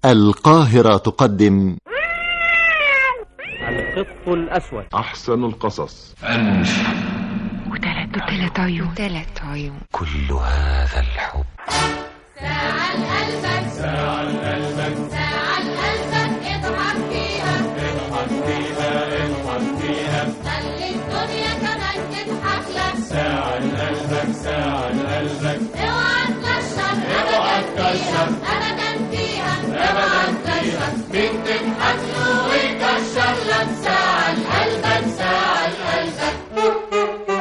القاهرة تقدم القط الأسود أحسن القصص وثلاث وثلاث عيون ثلاث عيون كل هذا الحب ساعة لقلبك ساعة لقلبك ساعة لقلبك اضحك فيها اضحك فيها اضحك فيها خلي الدنيا كمان تضحك لك ساعة لقلبك ساعة لقلبك اوعى تكشر اوعى تكشر ابدا فيها ابدا فيها مين تضحك له ويكشر لك ساعة لقلبك ساعة لقلبك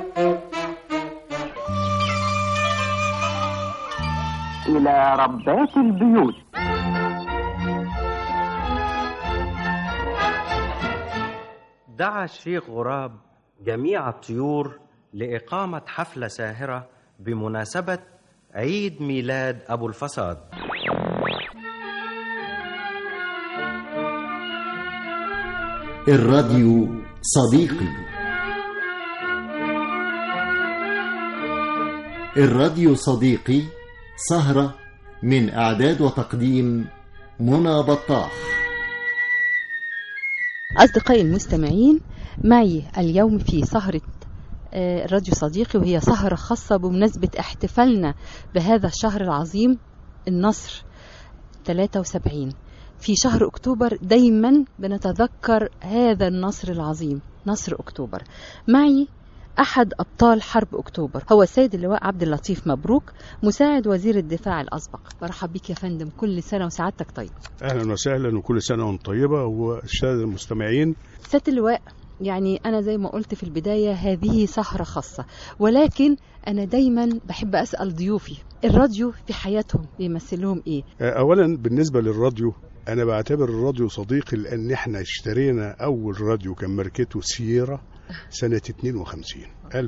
إلى ربات البيوت دعا الشيخ غراب جميع الطيور لإقامة حفلة ساهرة بمناسبة عيد ميلاد أبو الفساد الراديو صديقي الراديو صديقي سهرة من إعداد وتقديم منى بطاح أصدقائي المستمعين معي اليوم في سهرة آه، الراديو صديقي وهي سهرة خاصة بمناسبة احتفالنا بهذا الشهر العظيم النصر 73 في شهر أكتوبر دايما بنتذكر هذا النصر العظيم نصر أكتوبر معي أحد أبطال حرب أكتوبر هو السيد اللواء عبد اللطيف مبروك مساعد وزير الدفاع الأسبق برحب بك يا فندم كل سنة وسعادتك طيب اهلا وسهلا وكل سنه وانتم طيبه والساده المستمعين سيادة اللواء يعني أنا زي ما قلت في البداية هذه سهرة خاصة ولكن أنا دايما بحب أسأل ضيوفي الراديو في حياتهم بيمثل لهم إيه؟ آه، اولا بالنسبه للراديو انا بعتبر الراديو صديقي لان احنا اشترينا اول راديو كان ماركته سييرا سنه 52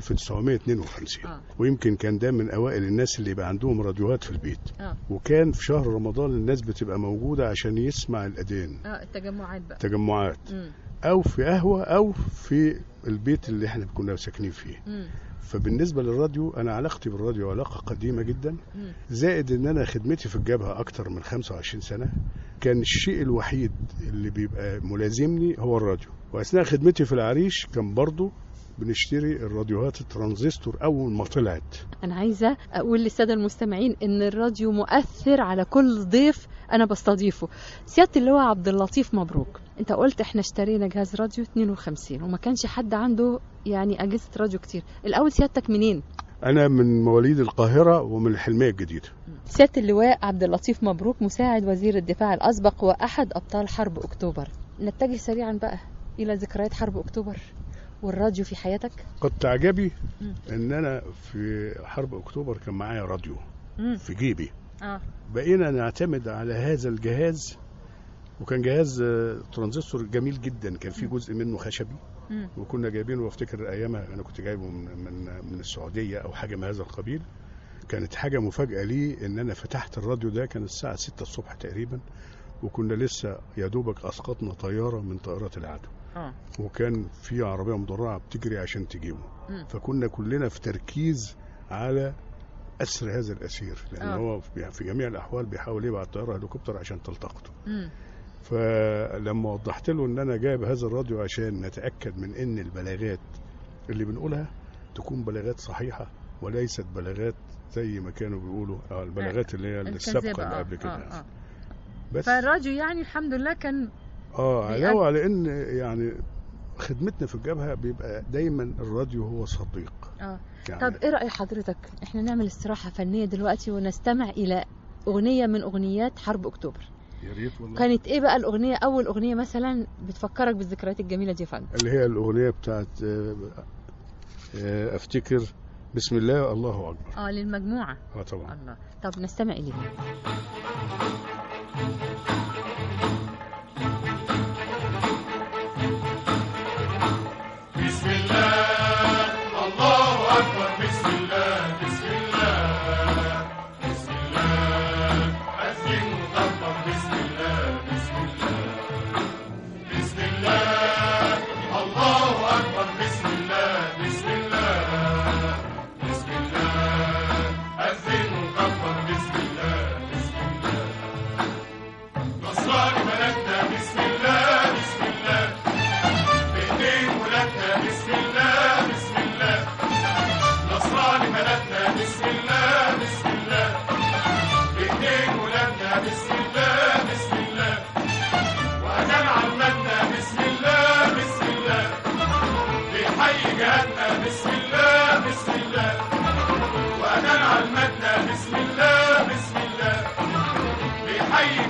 1952 آه. ويمكن كان ده من اوائل الناس اللي يبقى عندهم راديوهات في البيت آه. وكان في شهر رمضان الناس بتبقى موجوده عشان يسمع الاذان آه التجمعات بقى تجمعات مم. او في قهوه او في البيت اللي احنا كنا ساكنين فيه مم. فبالنسبه للراديو انا علاقتي بالراديو علاقه قديمه جدا مم. زائد ان انا خدمتي في الجبهه اكتر من 25 سنه كان الشيء الوحيد اللي بيبقى ملازمني هو الراديو واثناء خدمتي في العريش كان برضو بنشتري الراديوهات الترانزستور اول ما طلعت أنا عايزة أقول للسادة المستمعين إن الراديو مؤثر على كل ضيف أنا بستضيفه سيادة اللواء عبد اللطيف مبروك أنت قلت إحنا اشترينا جهاز راديو 52 وما كانش حد عنده يعني أجهزة راديو كتير الأول سيادتك منين؟ انا من مواليد القاهره ومن الحلميه الجديده سيادة اللواء عبد اللطيف مبروك مساعد وزير الدفاع الأسبق وأحد أبطال حرب أكتوبر نتجه سريعا بقى إلى ذكريات حرب أكتوبر والراديو في حياتك قد تعجبي مم. ان انا في حرب اكتوبر كان معايا راديو مم. في جيبي آه. بقينا نعتمد على هذا الجهاز وكان جهاز آه، ترانزستور جميل جدا كان فيه جزء منه خشبي مم. وكنا جايبينه وافتكر ايامها انا كنت جايبه من من من السعوديه او حاجه من هذا القبيل كانت حاجه مفاجاه لي ان انا فتحت الراديو ده كان الساعه 6 الصبح تقريبا وكنا لسه يا دوبك اسقطنا طياره من طائرات العدو آه. وكان في عربيه مدرعه بتجري عشان تجيبه مم. فكنا كلنا في تركيز على اسر هذا الاسير لان آه. هو في في جميع الاحوال بيحاول يبعت طياره هليكوبتر عشان تلتقطه مم. فلما وضحت له ان انا جايب هذا الراديو عشان نتاكد من ان البلاغات اللي بنقولها تكون بلاغات صحيحه وليست بلاغات زي ما كانوا بيقولوا آه، البلاغات اللي هي السابقه اللي قبل كده بس فالراديو يعني الحمد لله كان اه بيقد- علاوه على ان يعني خدمتنا في الجبهه بيبقى دايما الراديو هو صديق اه يعني طب ايه رأي حضرتك احنا نعمل استراحة فنية دلوقتي ونستمع الى اغنية من اغنيات حرب اكتوبر يا ريت والله كانت ايه بقى الاغنية اول اغنية مثلا بتفكرك بالذكريات الجميلة دي يا فندم اللي هي الاغنيه بتاعت آه، آه، افتكر بسم الله الله اكبر اه للمجموعة اه طبعا الله طب نستمع اليها بسم الله الله أكبر بسم الله بسم الله بسم الله أذن وكبر بسم الله بسم الله بسم الله الله أكبر بسم الله بسم الله بسم الله أذن وكبر بسم الله بسم الله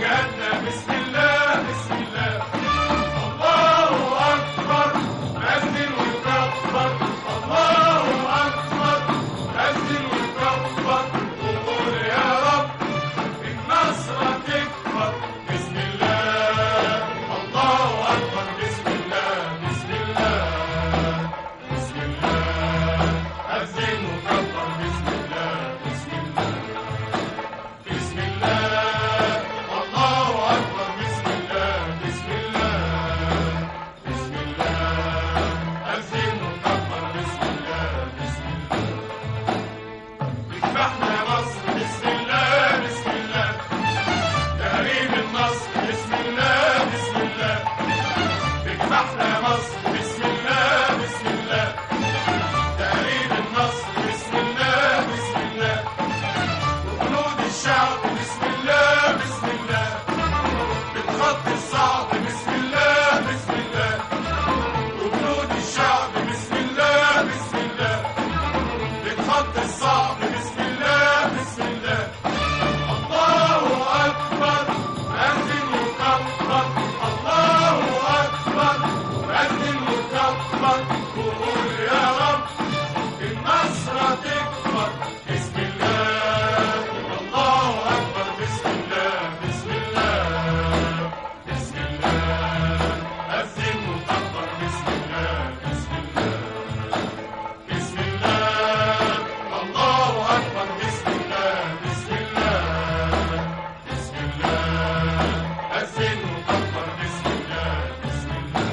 جهادنا بسم الله بسم الله الله أكبر أذن وكبر الله أكبر أذن وكبر وقول يا رب النصر تكبر بسم الله الله أكبر بسم الله بسم الله بسم الله أذن وكبر بسم الله بسم الله بسم الله الله أكبر بسم الله بسم الله بسم الله أذن وكبر بسم الله بسم الله اذبحنا يا مصر بسم الله بسم الله تهريب النصر بسم الله بسم الله اذبحنا يا مصر بسم الله بسم الله تهريب النصر بسم الله بسم الله وجنود الشعب بسم الله بسم الله بالخط الصعب بسم الله بسم الله وجنود الشعب بسم الله بسم الله بالخط الصعب بسم الله بسم الله الله أكبر أذن وكبر الله أكبر أذن وكبر وقول يا رب النصر تكبر بسم الله الله أكبر بسم الله بسم الله بسم الله أذن وكبر بسم الله بسم الله بسم الله الله أكبر بسم الله بسم الله بسم الله أذن وكبر بسم الله بسم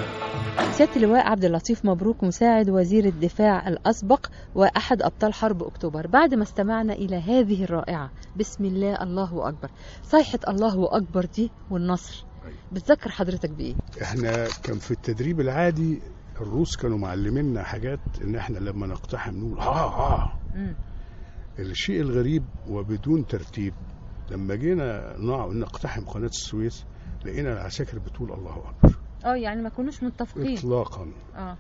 الله سيادة اللواء عبد اللطيف مبروك مساعد وزير الدفاع الأسبق وأحد أبطال حرب أكتوبر بعد ما استمعنا إلى هذه الرائعة بسم الله الله أكبر صيحة الله أكبر دي والنصر بتذكر حضرتك بإيه؟ احنا كان في التدريب العادي الروس كانوا معلمينا حاجات ان احنا لما نقتحم نقول ها ها مم. الشيء الغريب وبدون ترتيب لما جينا نع- نقتحم قناة السويس لقينا العساكر بتقول الله أكبر اه يعني ما كناش متفقين إطلاقا اه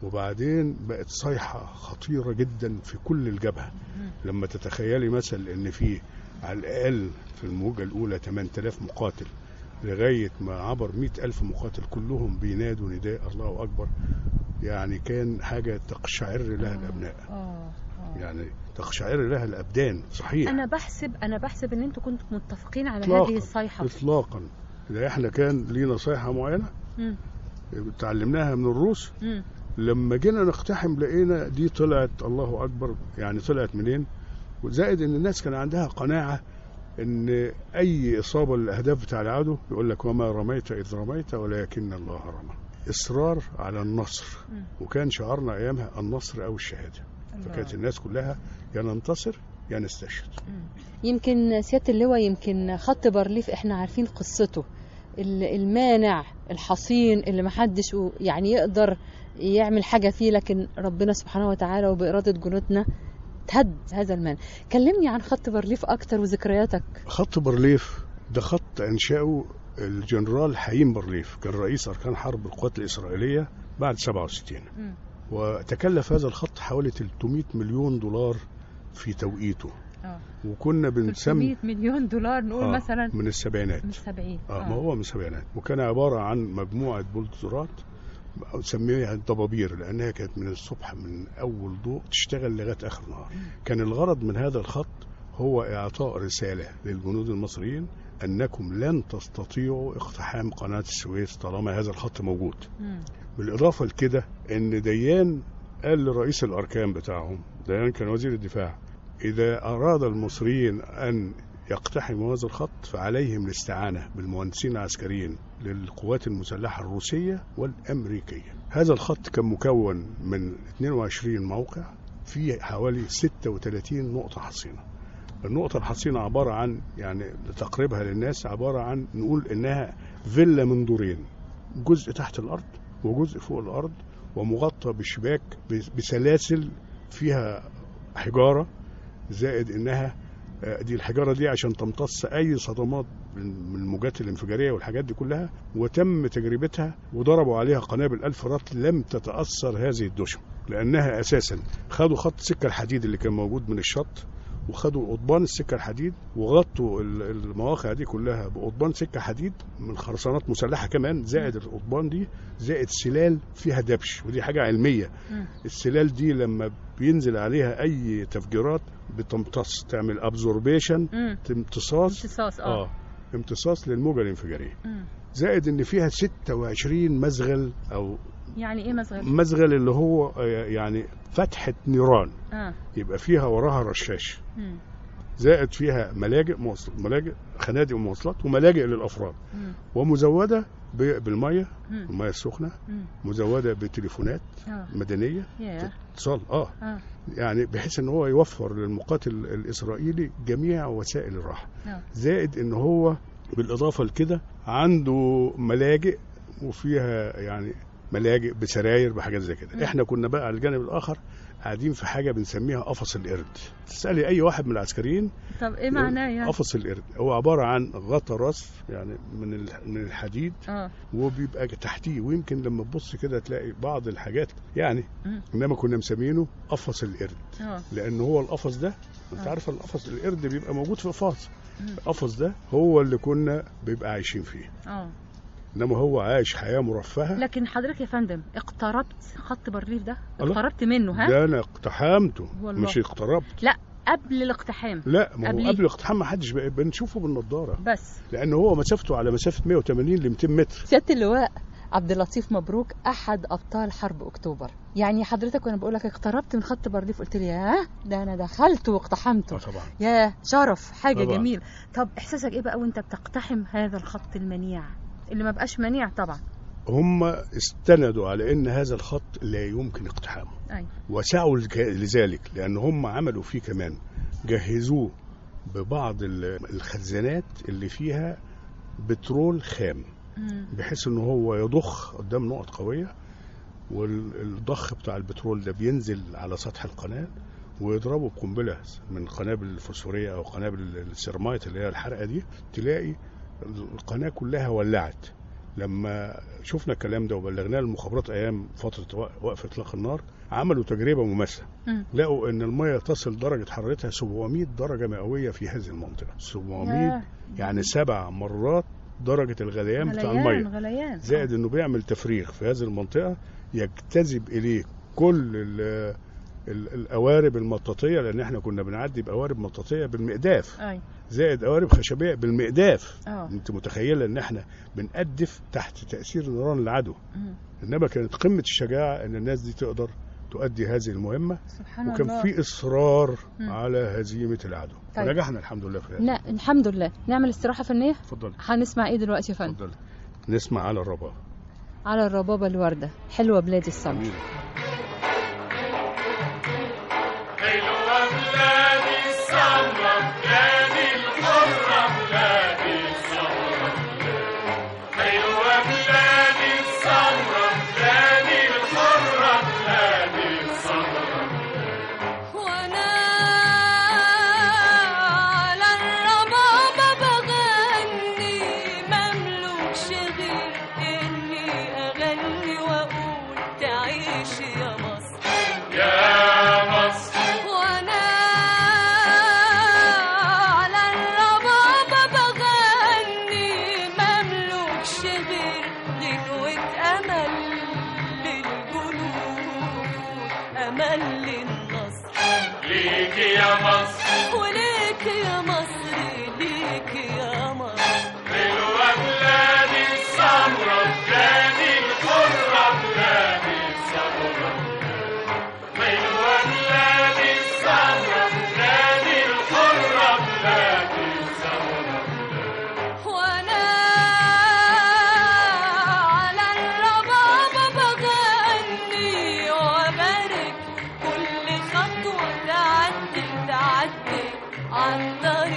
وبعدين بقت صيحة خطيرة جدا في كل الجبهة لما تتخيلي مثلا ان في على الأقل في الموجة الأولى 8000 مقاتل لغاية ما عبر 100 ألف مقاتل كلهم بينادوا نداء الله أكبر يعني كان حاجة تقشعر لها الأبناء اه اه يعني تقشعر لها الأبدان صحيح انا بحسب انا بحسب ان انتوا كنتوا متفقين على إطلاقاً. هذه الصيحه إطلاقا ده احنا كان لينا صيحة معينة مم. تعلمناها من الروس مم. لما جينا نقتحم لقينا دي طلعت الله اكبر يعني طلعت منين وزائد ان الناس كان عندها قناعه ان اي اصابه للاهداف بتاع العدو يقول لك وما رميت اذ رميت ولكن الله رمى اصرار على النصر مم. وكان شعارنا ايامها النصر او الشهاده فكانت الناس كلها يا ننتصر يا نستشهد يمكن سياده اللواء يمكن خط بارليف احنا عارفين قصته ال- المانع الحصين اللي محدش و- يعني يقدر يعمل حاجه فيه لكن ربنا سبحانه وتعالى وباراده جنودنا تهد هذا المانع كلمني عن خط بارليف اكتر وذكرياتك خط بارليف ده خط انشاه الجنرال حييم بارليف كان رئيس اركان حرب القوات الاسرائيليه بعد 67 مم. وتكلف هذا الخط حوالي 300 مليون دولار في توقيته اه وكنا بنسمي 300 مليون دولار نقول آه، مثلا من السبعينات من 70 اه ما هو من السبعينات وكان عباره عن مجموعه بولدوزرات سميها الضبابير لانها كانت من الصبح من اول ضوء تشتغل لغايه اخر النهار كان الغرض من هذا الخط هو اعطاء رساله للجنود المصريين انكم لن تستطيعوا اقتحام قناه السويس طالما هذا الخط موجود مم. بالاضافه لكده ان ديان قال لرئيس الاركان بتاعهم ديان كان وزير الدفاع اذا اراد المصريين ان يقتحموا هذا الخط فعليهم الاستعانه بالمهندسين العسكريين للقوات المسلحه الروسيه والامريكيه. هذا الخط كان مكون من 22 موقع فيه حوالي 36 نقطه حصينه. النقطة الحصينة عبارة عن يعني تقريبها للناس عبارة عن نقول إنها فيلا من دورين جزء تحت الأرض وجزء فوق الأرض ومغطى بشباك بسلاسل فيها حجارة زائد إنها آه، دي الحجارة دي عشان تمتص أي صدمات من من الموجات الانفجارية والحاجات دي كلها وتم تجربتها وضربوا عليها قنابل ألف رط لم تتأثر هذه الدشم لأنها أساسا خدوا خط سكة الحديد اللي كان موجود من الشط وخدوا قضبان السكه الحديد وغطوا ال- المواقع دي كلها بقضبان سكه حديد من خرسانات مسلحه كمان زائد القضبان دي زائد سلال فيها دبش ودي حاجه علميه مم. السلال دي لما بينزل عليها اي تفجيرات بتمتص تعمل ابزوربيشن مم. امتصاص امتصاص اه اه امتصاص للموجه الانفجاريه مم. زائد ان فيها 26 مزغل او يعني ايه مصغر مزغل اللي هو آه، يعني فتحه نيران اه يبقى فيها وراها رشاش مم. زائد فيها ملاجئ مواصل ملاجئ خنادق ومواصلات وملاجئ للافراد مم. ومزوده ب- بالميه مم. الميه السخنه مم. مزوده بتليفونات اه مدنيه ياه اتصال اه اه يعني بحيث ان هو يوفر للمقاتل الاسرائيلي جميع وسائل الراحه اه زائد ان هو بالاضافه لكده عنده ملاجئ وفيها يعني ملاجئ بسراير بحاجات زي كده احنا كنا بقى على الجانب الاخر قاعدين في حاجه بنسميها قفص القرد تسالي اي واحد من العسكريين طب ايه معناه يعني قفص القرد هو عباره عن غطا راس يعني من ال- من الحديد اه وبيبقى تحتيه ويمكن لما تبص كده تلاقي بعض الحاجات يعني مم. انما كنا مسمينه قفص القرد اه لان هو القفص ده انت آه. عارف القفص القرد بيبقى موجود في قفص مم. القفص ده هو اللي كنا بيبقى عايشين فيه اه انما هو عايش حياه مرفهه لكن حضرتك يا فندم اقتربت خط بارليف ده الله. اقتربت منه ها ده انا اقتحمته والله. مش اقتربت لا قبل الاقتحام لا ما هو قبليه. قبل الاقتحام ما حدش بقى بنشوفه بالنضاره بس لان هو مسافته على مسافه 180 ل 200 متر سياده اللواء عبد اللطيف مبروك احد ابطال حرب اكتوبر يعني حضرتك وانا بقول لك اقتربت من خط بارليف قلت لي ياه ده انا دخلت واقتحمته اه طبعا يا شرف حاجه طبعا. جميل طب احساسك ايه بقى وانت بتقتحم هذا الخط المنيع اللي ما بقاش منيع طبعا هم استندوا على ان هذا الخط لا يمكن اقتحامه ايوه وسعوا لك- لذلك لان هم عملوا فيه كمان جهزوه ببعض ال- الخزانات اللي فيها بترول خام مم. بحيث ان هو يضخ قدام نقط قويه والضخ بتاع البترول ده بينزل على سطح القناه ويضربه بقنبله من قنابل الفوسفوريه او قنابل السيرمايت اللي هي الحرقه دي تلاقي القناه كلها ولعت لما شفنا الكلام ده وبلغناه للمخابرات ايام فتره وق- وقف اطلاق النار عملوا تجربه مماثله مم. لقوا ان الميه تصل درجه حرارتها 700 درجه مئويه في هذه المنطقه 700 ياه. يعني سبع مرات درجه الغليان بتاع غليان الميه غليان زائد انه بيعمل تفريغ في هذه المنطقه يجتذب اليه كل ال ال القوارب المطاطيه لان احنا كنا بنعدي بقوارب مطاطيه بالمقداف اي زائد قوارب خشبيه بالمقداف اه انت متخيله ان احنا بنقدف تحت تاثير نيران العدو مم. انما كانت قمه الشجاعه ان الناس دي تقدر تؤدي هذه المهمه سبحان وكان الله في اصرار مم. على هزيمه العدو طيب. ونجحنا الحمد لله في هذا لا الحمد لله نعمل استراحه فنيه اتفضل هنسمع ايه دلوقتي يا فندم اتفضل نسمع على الرباب على الربابه الورده حلوه بلاد الصبر جميل حلوة بلادي السمرة بلادي الحرة بلادي السمرة حلوة بلادي السمرة بلادي الحرة بلادي السمرة وانا على الربابة بغني مملوكش غير اني اغني واقول تعيش يا مصر يا مصر وانا على الربابة بغني مملوكش غير غنوة امل للجنود امل للنصر ليك يا مصر وليك يا مصر ليك يا مصر حلوة بلادي السمرة بلادي الحرة بلادي السمرة حلوة بلادي السمرة بلادي الحرة بلادي السمرة وانا على الربابة بغني وبارك كل خطوة تعدي تعدي عن طريق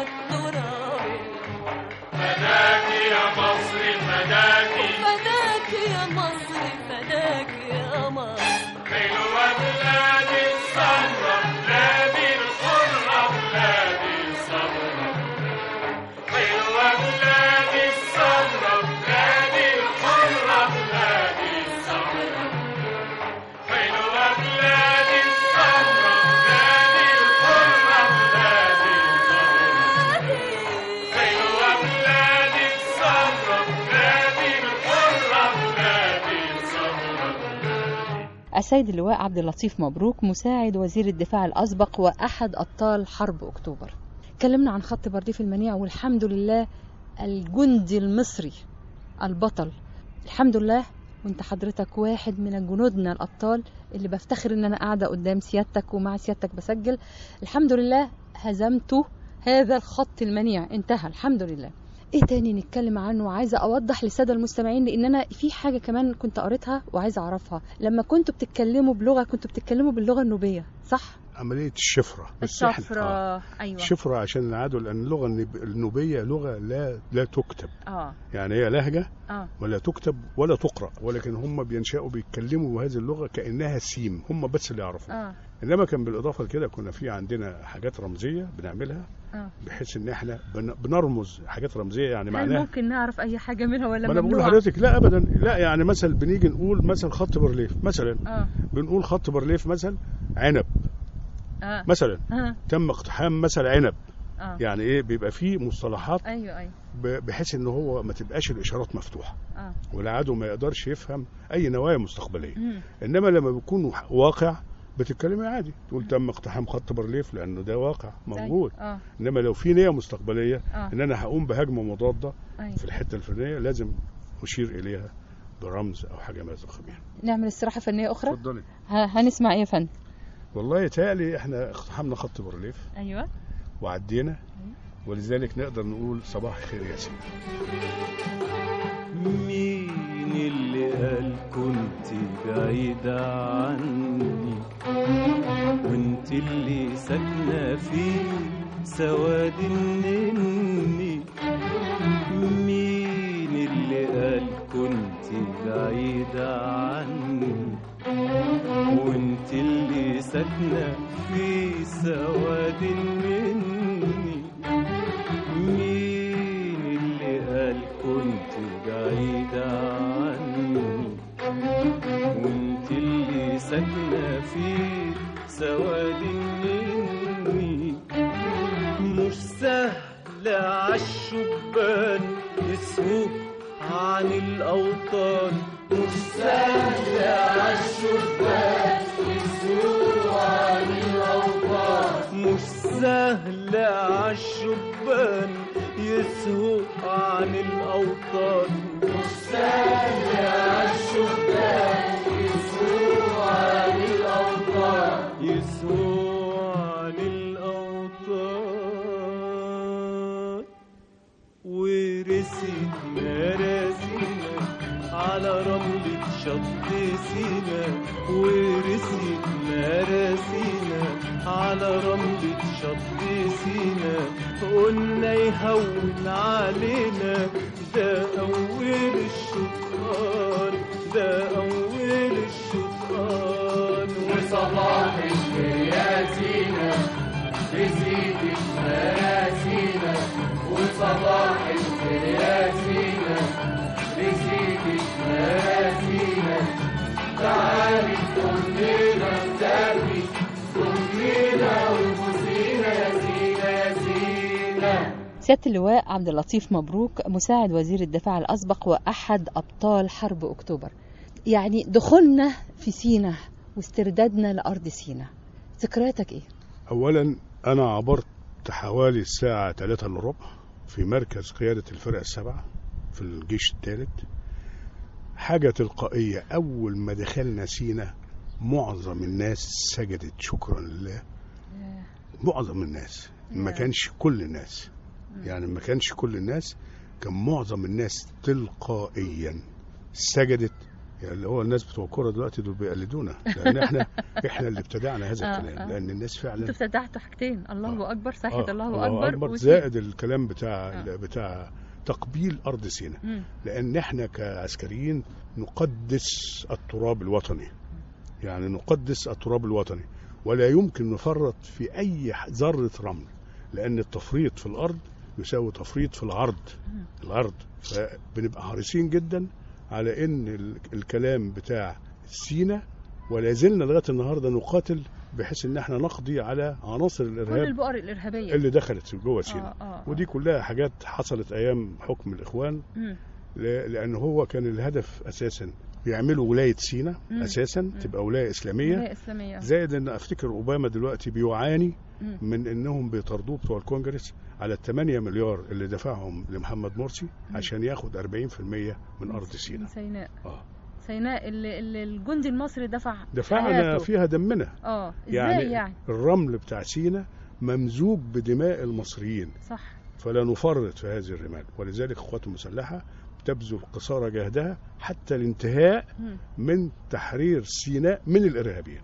التراب فداك يا مصر فداك فداك يا مصر فداك يا مصر حلوة بلادي السمرة بلادي الحرة بلادي السمرة حلوة بلادي السمرة بلادي الحرة بلادي السمرة حلوة بلادي السمرة بلادي الحرة بلادي السمرة حلوة بلادي السمرة بلادي الحرة بلادي السمرة السيد اللواء عبد اللطيف مبروك مساعد وزير الدفاع الأسبق وأحد أبطال حرب أكتوبر اتكلمنا عن خط برديف المنيع والحمد لله الجندي المصري البطل الحمد لله وانت حضرتك واحد من جنودنا الأبطال اللي بفتخر ان انا قاعدة قدام سيادتك ومع سيادتك بسجل الحمد لله هزمته هذا الخط المنيع انتهى الحمد لله ايه تاني نتكلم عنه وعايزه اوضح للساده المستمعين لان انا في حاجه كمان كنت قريتها وعايزه اعرفها لما كنتوا بتتكلموا بلغه كنتوا بتتكلموا باللغه النوبيه صح عمليه الشفره بس إحنا- الشفره آه. ايوه الشفره عشان العدو لان اللغه النب- النوبيه لغه لا لا تكتب اه يعني هي لهجه اه ولا تكتب ولا تقرا ولكن هم بينشأوا بيتكلموا هذه اللغه كانها سيم هم بس اللي يعرفوها اه انما كان بالاضافه لكده كنا في عندنا حاجات رمزيه بنعملها اه بحيث ان احنا بن- بنرمز حاجات رمزيه يعني هل معناها ممكن نعرف اي حاجه منها ولا ما انا بقول ممنوع لحضرتك لا ابدا لا يعني مثلا بنيجي نقول مثلا خط برليف مثلا اه بنقول خط برليف مثلا عنب اه مثلا اه تم اقتحام مثلا عنب اه يعني ايه بيبقى فيه مصطلحات ايوه ايوه ب- بحيث ان هو ما تبقاش الاشارات مفتوحه اه والعدو ما يقدرش يفهم اي نوايا مستقبليه مم. انما لما بيكون واقع بتتكلمي عادي تقول تم اقتحام خط برليف لانه ده واقع موجود أيوة. اه انما لو في نيه مستقبليه اه ان انا هقوم بهجمه مضاده ايوه في الحته الفلانيه لازم اشير اليها برمز او حاجه من هذا القبيل نعمل استراحه فنيه اخرى اتفضلي ه- هنسمع ايه يا فندم والله يتهيألي احنا اقتحمنا خط برليف ايوه وعدينا ولذلك نقدر نقول صباح الخير يا سيدي مين اللي قال كنت بعيدة عني وانت اللي ساكنة في سواد النني مين اللي قال كنت بعيدة عني وانت اللي ساكنة في سواد النني مين اللي قال كنت بعيدة عني وانت اللي ساكنة في سواد النني مش سهل عالشبان يسهو عن الأوطان مش سهل عالشبان يسهو عن الأوطان مش سهل عالشبان يسهو عن الأوطان مش سهل عالشبان يسهو عن الأوطان يسهو عن الأوطان ورسيت مراسينا على رملة شط سينا ورسيت مراسينا على رملة شط سينا قلنا يهون علينا ده أول الشطآن ده أول الشطآن وصباح الخير يا سينا رسيت مراسينا وصباح الخير يا سينا رسيت مراسينا تعالي كلنا نسوي كلنا وبوسينا يا سينا يا سينا سيادة اللواء عبد اللطيف مبروك مساعد وزير الدفاع الأسبق وأحد أبطال حرب أكتوبر يعني دخولنا في سينا واستردادنا لأرض سينا ذكرياتك إيه؟ اولا انا عبرت حوالي الساعه 3 الا ربع في مركز قياده الفرق السبعه في الجيش الثالث حاجه تلقائيه اول ما دخلنا سينا معظم الناس سجدت شكرا لله معظم الناس ما كانش كل الناس يعني ما كانش كل الناس كان معظم الناس تلقائيا سجدت يعني اللي هو الناس بتوع الكوره دلوقتي دول بيقلدونا لان احنا احنا اللي ابتدعنا هذا آه، الكلام آه. لان الناس فعلا انتوا ابتدعتوا حاجتين الله اكبر صحه آه، الله, اكبر, وسي- زائد الكلام بتاع آه. بتاع تقبيل ارض سيناء مم. لان احنا كعسكريين نقدس التراب الوطني يعني نقدس التراب الوطني ولا يمكن نفرط في اي ح- ذره رمل لان التفريط في الارض يساوي تفريط في العرض الارض فبنبقى حريصين جدا على ان ال- الكلام بتاع سينا ولا زلنا لغايه النهارده نقاتل بحيث ان احنا نقضي على عناصر كل الارهاب البؤر الارهابيه اللي دخلت جوه سينا آه، آه، آه. ودي كلها حاجات حصلت ايام حكم الاخوان مم. ل- لان هو كان الهدف اساسا يعملوا ولايه سينا مم. اساسا تبقى ولايه اسلاميه ولاية اسلاميه زائد ان افتكر اوباما دلوقتي بيعاني مم. من انهم بيطردوه بتوع الكونجرس على ال 8 مليار اللي دفعهم لمحمد مرسي عشان ياخد 40% من ارض من سينا سيناء اه سيناء اللي, اللي الجندي المصري دفع دفعنا حياته. فيها دمنا اه ازاي يعني, يعني, يعني الرمل بتاع سينا ممزوج بدماء المصريين صح فلا نفرط في هذه الرمال ولذلك القوات المسلحة تبذل قصارى جهدها حتى الانتهاء مم. من تحرير سيناء من الإرهابيين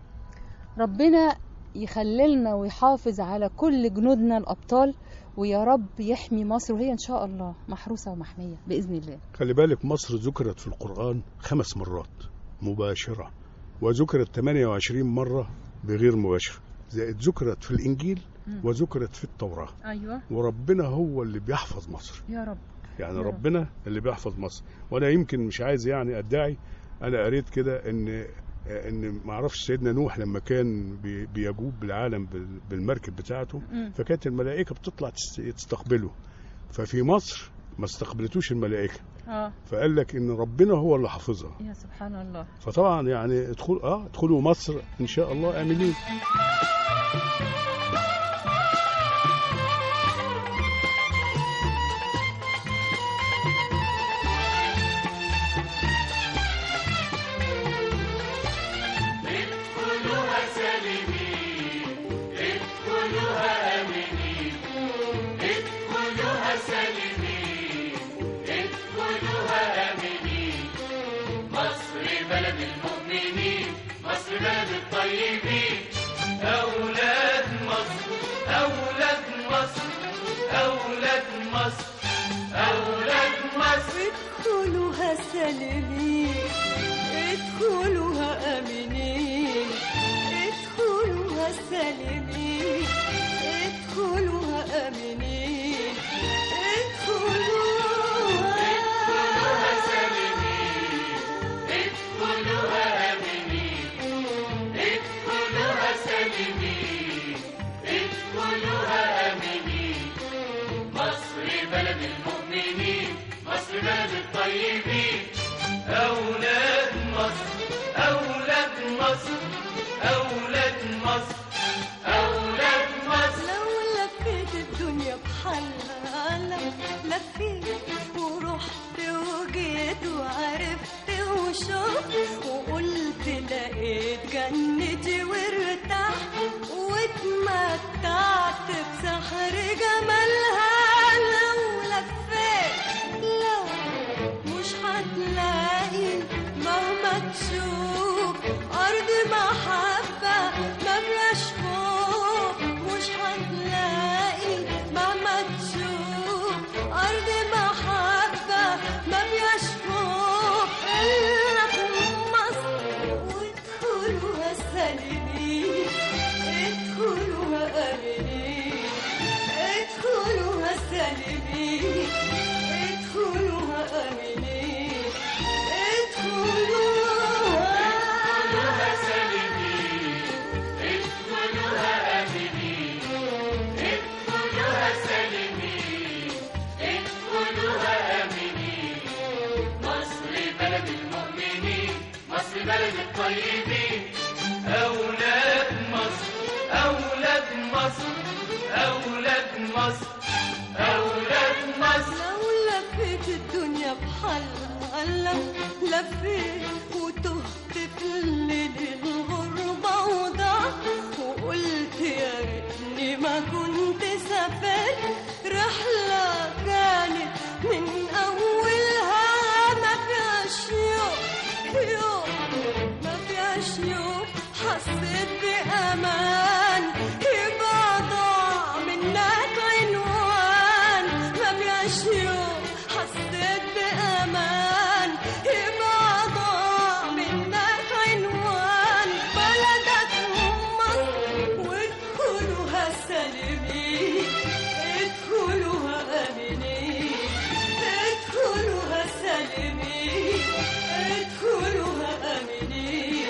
ربنا يخللنا ويحافظ على كل جنودنا الابطال ويا رب يحمي مصر وهي ان شاء الله محروسه ومحميه باذن الله خلي بالك مصر ذكرت في القرآن خمس مرات مباشرة وذكرت 28 مرة بغير مباشر زائد ذكرت في الإنجيل مم. وذكرت في التوراة ايوه وربنا هو اللي بيحفظ مصر يا رب يعني يا رب. ربنا اللي بيحفظ مصر وانا يمكن مش عايز يعني ادعي انا قريت كده ان ان ما اعرفش سيدنا نوح لما كان بي- بيجوب بالعالم بال- بالمركب بتاعته مم. فكانت الملائكه بتطلع تست- تستقبله ففي مصر ما استقبلتوش الملائكه اه فقال لك ان ربنا هو اللي حافظها يا سبحان الله فطبعا يعني ادخل اه ادخلوا مصر ان شاء الله امنين ادخلوها سالمين ادخلوها امنين ادخلوها سالمين ادخلوها امنين مصر بلد المؤمنين مصر بلد الطيبين اولاد مصر اولاد مصر اولاد مصر اولاد مصر ادخلوها سالمين ادخلوها امنين ادخلوها سالمين ادخلوها امنين ادخلوها سالمين ادخلوها امنين ادخلوها سالمين ادخلوها امنين مصر بلد المؤمنين مصر بلد الطيبين اولاد مصر اولاد مصر اولاد مصر اولاد مصر لو لفيت الدنيا بحالها لو لفيت ورحت وجيت وعرفت وشفت وقلت لقيت جنتي وارتحت واتمتعت بسحر جمالها لو لفيت لو مش هتلاقي مهما تشوف أرض محبة ما فيهاش خوف مش هتلاقي مهما تشوف أرض محبة ما فيهاش خوف إلا في مصر وادخلوها سالمين ادخلوها آمنين ادخلوها سالمين ادخلوها آمنين ادخلوها سالمين ادخلوها امنين ادخلوها سالمين ادخلوها امنين مصر بلد المؤمنين مصر بلد الطيبين اولاد مصر اولاد مصر اولاد مصر اولاد مصر لو لفيت الدنيا بحالها لو لفيت وتهت في الليل الغربة وضعت وقلت يا ريتني ما كنت سافرت رحلة كانت من أولها ما فيهاش يوم يوم فيش يوم حسيت بأمان يبقى ضاع منك عنوان بلدك مصر وادخلوها سالمين ادخلوها آمنين ادخلوها سالمين ادخلوها آمنين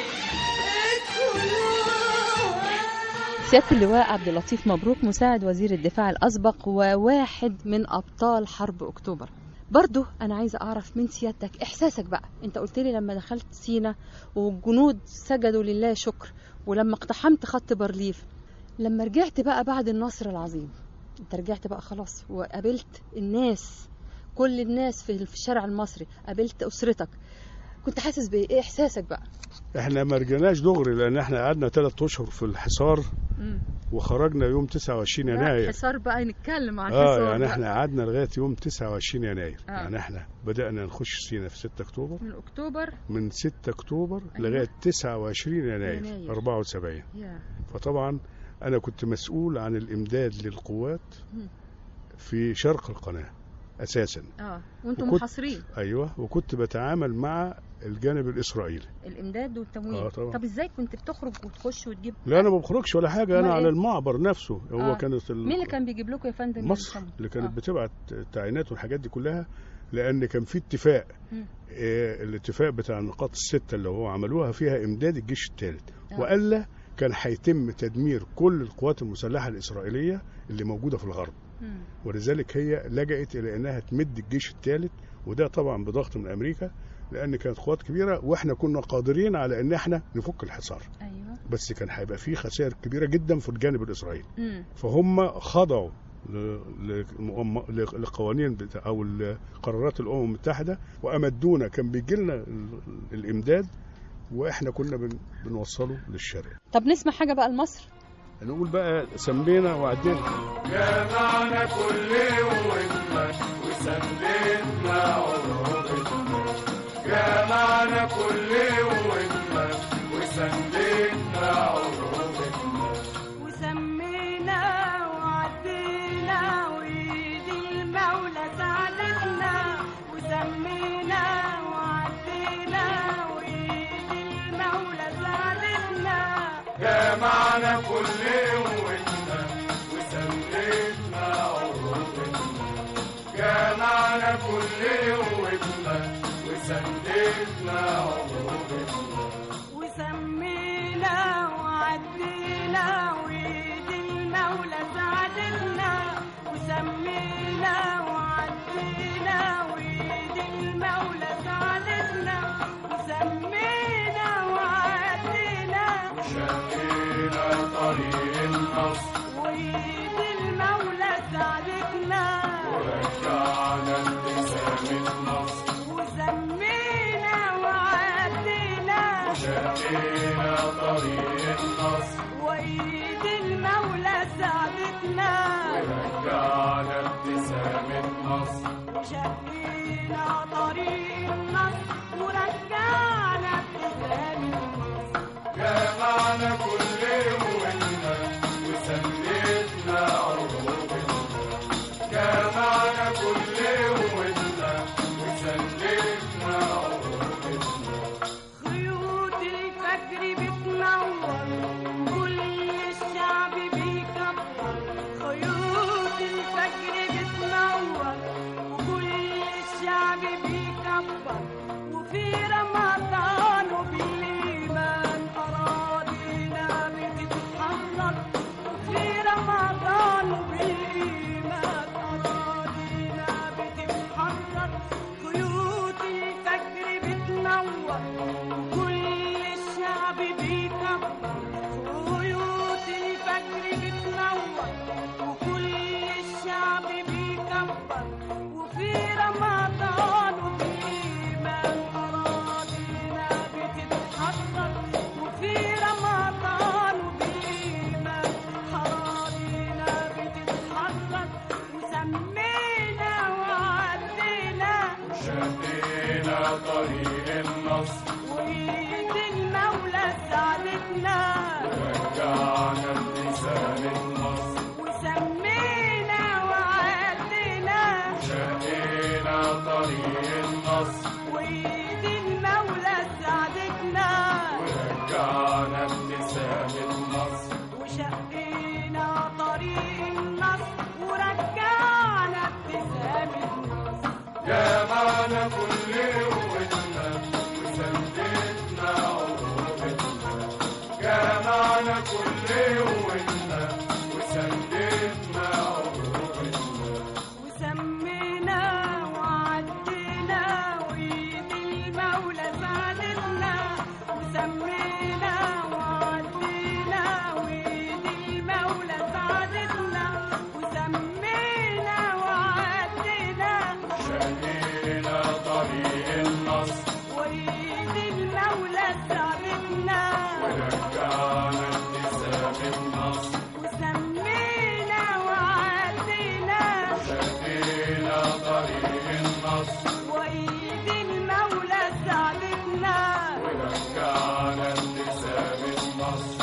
ادخلوها سيادة اللواء عبد اللطيف مبروك مساعد وزير الدفاع الأسبق وواحد من أبطال حرب أكتوبر برضو أنا عايزة أعرف من سيادتك إحساسك بقى أنت قلت لي لما دخلت سينا والجنود سجدوا لله شكر ولما اقتحمت خط بارليف لما رجعت بقى بعد النصر العظيم أنت رجعت بقى خلاص وقابلت الناس كل الناس في في الشارع المصري قابلت أسرتك كنت حاسس بإيه إيه إحساسك بقى احنا ما رجعناش دغري لان احنا قعدنا ثلاث اشهر في الحصار وخرجنا يوم 29 لا، يناير حصار بقى نتكلم عن اه حصار يعني بقى. احنا قعدنا لغايه يوم 29 يناير آه. يعني احنا بدانا نخش سينا في 6 اكتوبر من أكتوبر من 6 اكتوبر أيوة. لغايه 29 يناير, يناير. 74 يا فطبعا انا كنت مسؤول عن الامداد للقوات مم. في شرق القناه اساسا اه وانتم وكنت- محاصرين ايوه وكنت بتعامل مع الجانب الاسرائيلي الامداد والتموين آه، طبعا. طب ازاي كنت بتخرج وتخش وتجيب لا انا ما بخرجش ولا حاجه انا أمال على إيه؟ المعبر نفسه هو آه. كانت ال- مين اللي كان بيجيب لكم يا فندم مصر التموين؟ اللي كانت آه. بتبعت التعيينات والحاجات دي كلها لان كان في اتفاق مم. آه، الاتفاق بتاع النقاط الستة اللي هو عملوها فيها إمداد الجيش الثالث آه. وألا كان هيتم تدمير كل القوات المسلحة الإسرائيلية اللي موجودة في الغرب مم. ولذلك هي لجأت إلى أنها تمد الجيش الثالث وده طبعا بضغط من أمريكا لأن كانت قوات كبيرة وإحنا كنا قادرين على أن إحنا نفك الحصار ايوه بس كان هيبقى فيه خسائر كبيرة جدا في الجانب الإسرائيلي مم. فهم خضعوا ل- لمؤم- ل- لقوانين بتاع- او قرارات الامم المتحده وامدونا كان بيجي لنا ال- الامداد واحنا كنا بن- بنوصله للشرق طب نسمع حاجه بقى لمصر نقول بقى سمينا وعدينا جمعنا كل قوتنا وسندنا عروبتنا جمعنا كل قوتنا وسندنا عروبتنا وسمينا وعدينا وإيد المولى ساعدتنا وسمينا وعدينا وإيد المولى ساعدتنا جمعنا كل قوتنا وسندنا عروبتنا جمعنا كل قوتنا وسندنا عروبتنا وسمينا وعدينا وإيد المولى ساعدتنا وسمينا وعدينا وإيد المولى ساعدتنا وسمينا وعدينا شقينا طريق النصر وإيد المولى ساعدتنا ورجعنا ابتسامة مصر وسمينا وعدينا شقينا طريق النصر وإيد المولى ساعدتنا ورجعنا ابتسامة مصر وشقينا طريق النصر ورجعنا ابتسامة مصر جمعنا كل قوتنا وسندنا عروبتنا جمعنا كل قوتنا وسندنا عروبتنا خيوط الفجر بتنور كل الشعب بيكبر خيوط الفجر بتنور وكل الشعب بيكبر وفي رمضان وبالإيمان أراضينا بتتحرر وفي رمضان وبالإيمان أراضينا بتتحرر خيوط الفجر بتنور كل الشعب بيكبر خيوط الفجر بتنور وكل الشعب بيكبر وفي رمضان وبالإيمان أراضينا بتتحرر وفي رمضان وبالإيمان أراضينا بتتحرر وسمينا وعدينا شقينا طريق النصر وإيد المولى ساعدتنا رجعنا ابتسامة مصر وسمينا وعدينا طريق النصر وإيد المولى ساعدتنا ورجعنا ابتسامة مصر وشقينا طريق النصر ورجعنا ابتسامة مصر جمعنا كل قوتنا وثبتنا عروبتنا جمعنا كل قوتنا وثبتنا عروبتنا وسمينا وعدينا وإيد المولى ساعدتنا وسمينا وعدينا وإيد المولى ساعدتنا وسمينا وعدينا شقينا طريق النصر وإيد المولى ساعدتنا ورجعنا ابتسامة مصر وسمينا وعدينا شقينا طريق النصر وإيد المولى ساعدتنا ورجعنا ابتسامة مصر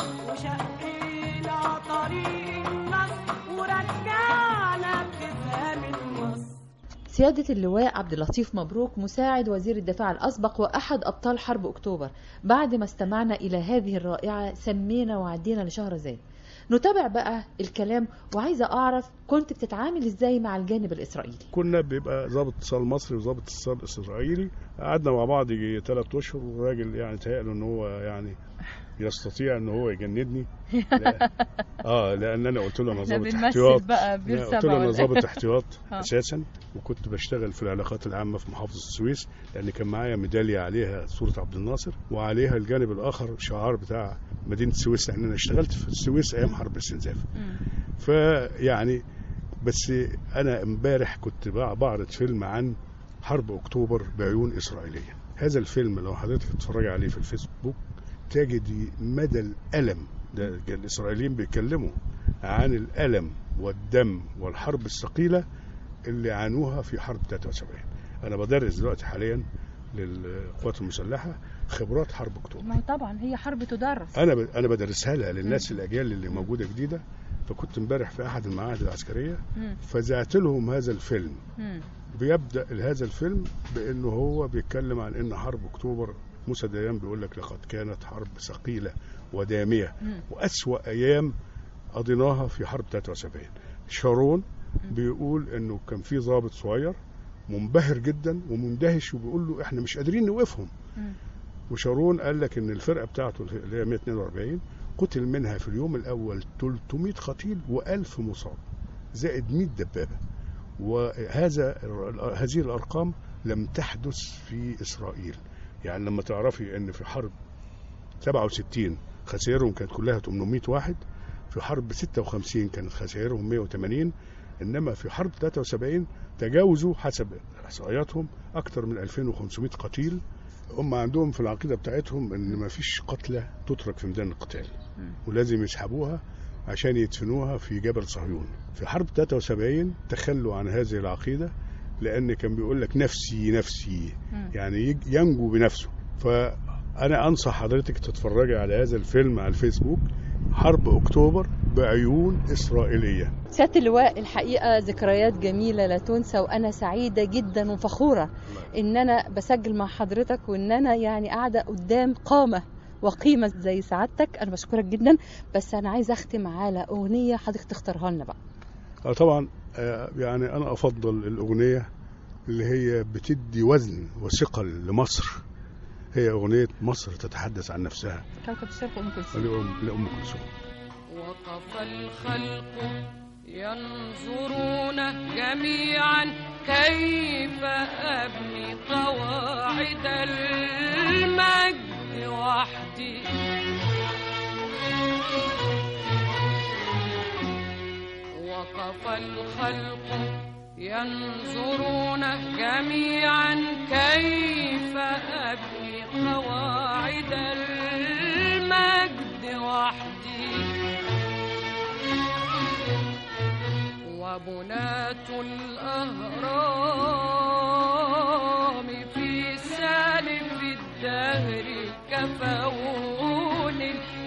وشقينا طريق النصر ورجعنا ابتسامة مصر سيادة اللواء عبد اللطيف مبروك مساعد وزير الدفاع الأسبق وأحد أبطال حرب أكتوبر بعد ما استمعنا إلى هذه الرائعة سمينا وعدينا لشهرزاد نتابع بقى الكلام وعايزة أعرف كنت بتتعامل إزاي مع الجانب الإسرائيلي كنا بيبقى ضابط اتصال مصري وضابط اتصال اسرائيلي قعدنا مع بعض يجي ثلاث اشهر والراجل يعني تهيأله ان هو يعني يستطيع ان هو يجندني لا. اه لان انا قلت له انا احنا ضابط بنمثل احتياط بقى لا، بير قلت سبعة له انا ولا ضابط احتياط آه. اساسا وكنت بشتغل في العلاقات العامه في محافظه السويس لان كان معايا ميداليه عليها صوره عبد الناصر وعليها الجانب الاخر شعار بتاع مدينه السويس لان انا اشتغلت في السويس ايام حرب الاستنزاف فيعني بس انا امبارح كنت بع- بعرض فيلم عن حرب اكتوبر بعيون اسرائيليه هذا الفيلم لو حضرتك تتفرج عليه في الفيسبوك تجدي مدى الالم ده الاسرائيليين بيتكلموا عن الالم والدم والحرب الثقيله اللي عانوها في حرب 73 انا بدرس دلوقتي حاليا للقوات المسلحه خبرات حرب اكتوبر ما هي طبعا هي حرب تدرس انا ب... انا بدرسها لها للناس الاجيال اللي موجوده جديده فكنت امبارح في احد المعاهد العسكريه مم. فزعت لهم هذا الفيلم مم. بيبدا هذا الفيلم بانه هو بيتكلم عن ان حرب اكتوبر موسى ديان بيقول لك لقد كانت حرب ثقيله وداميه مم. واسوا ايام قضيناها في حرب 73 شارون بيقول انه كان في ضابط صغير منبهر جدا ومندهش وبيقول له احنا مش قادرين نوقفهم مم. وشارون قال لك ان الفرقه بتاعته اللي هي 142 قتل منها في اليوم الاول 300 قتيل و1000 مصاب زائد 100 دبابه وهذا هذه الارقام لم تحدث في اسرائيل يعني لما تعرفي ان في حرب 67 خسائرهم كانت كلها 800 واحد في حرب 56 كانت خسائرهم 180 انما في حرب 73 تجاوزوا حسب احصائياتهم اكثر من 2500 قتيل هم عندهم في العقيده بتاعتهم ان ما فيش قتلى تترك في ميدان القتال ولازم يسحبوها عشان يدفنوها في جبل صهيون في حرب 73 تخلوا عن هذه العقيده لان كان بيقول لك نفسي نفسي مم. يعني يج- ينجو بنفسه فانا انصح حضرتك تتفرجي على هذا الفيلم على الفيسبوك حرب اكتوبر بعيون اسرائيليه سيادة اللواء الحقيقة ذكريات جميلة لا تنسى وأنا سعيدة جدا وفخورة إن أنا بسجل مع حضرتك وإن أنا يعني قاعدة قدام قامة وقيمة زي سعادتك أنا بشكرك جدا بس أنا عايزة أختم على أغنية حضرتك تختارها لنا بقى آه طبعا آه، يعني انا افضل الاغنيه اللي هي بتدي وزن وثقل لمصر هي اغنيه مصر تتحدث عن نفسها كوكب الشرق أم كلثوم لأم لأم كلثوم وقف الخلق ينظرون جميعا كيف أبني قواعد المجد وحدي وقف الخلق ينظرون جميعا كيف أبني قواعد المجد وحدي وبناة الأهرام في سالف الدهر كفون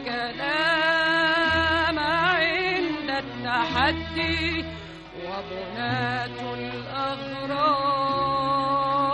الكلام عند التحدي وبناة الأهرام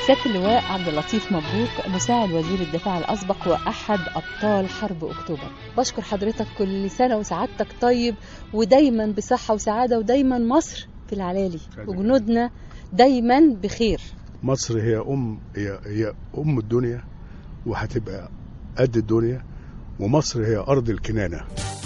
سيادة اللواء عبد اللطيف مبروك مساعد وزير الدفاع الأسبق وأحد أبطال حرب أكتوبر بشكر حضرتك كل سنة وسعادتك طيب ودايما بصحة وسعادة ودايما مصر في العلالي خليك. وجنودنا دايما بخير مصر هي ام هي, هي ام الدنيا وهتبقى قد الدنيا ومصر هي ارض الكنانه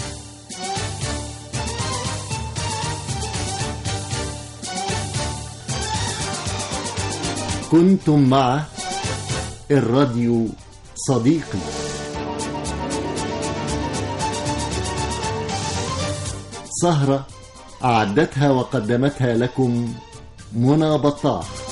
كنتم مع الراديو صديقي سهرة أعدتها وقدمتها لكم منى بطاح